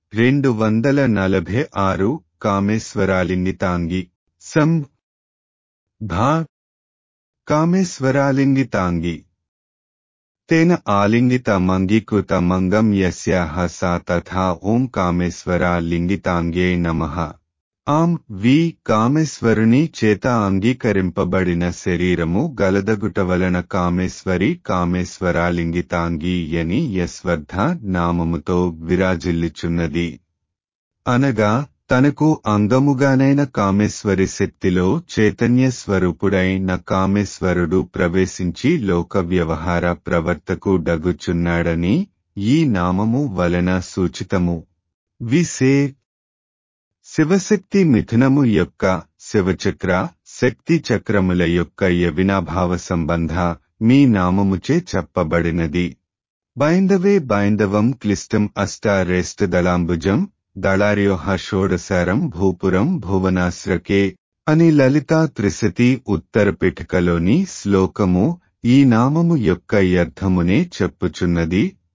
రెండు వందల నలభై ఆరు కామేశ్వరాలింగితాంగి సం భా కామేశ్వరాలింగితాంగి తేన ఆలింగితమంగీకృత మంగం యస్యాహ సా తథా ఓం కామేశ్వరా లింగితాంగే నమః ఆం వి కామేశ్వరుని చేత అంగీకరింపబడిన శరీరము గలదగుట వలన కామేశ్వరి కామేశ్వరాలింగితాంగి యని యస్వర్ధ నామముతో విరాజిల్లుచున్నది అనగా తనకు అంగముగానైన కామేశ్వరి శక్తిలో చైతన్య స్వరూపుడైన కామేశ్వరుడు ప్రవేశించి లోక వ్యవహార ప్రవర్తకు డగుచున్నాడని ఈ నామము వలన సూచితము విసే శివశక్తి మిథునము యొక్క శివచక్ర శక్తి చక్రముల యొక్క యవినాభావ సంబంధ మీ నామముచే చెప్పబడినది బైందవే బైందవం క్లిష్టం అష్టారేష్ట దళాంబుజం దళార్యోహ షోడసారం భూపురం భువనాశ్రకే అని లలితా త్రిశతి ఉత్తర పిఠకలోని శ్లోకము ఈ నామము యొక్క అర్థమునే చెప్పుచున్నది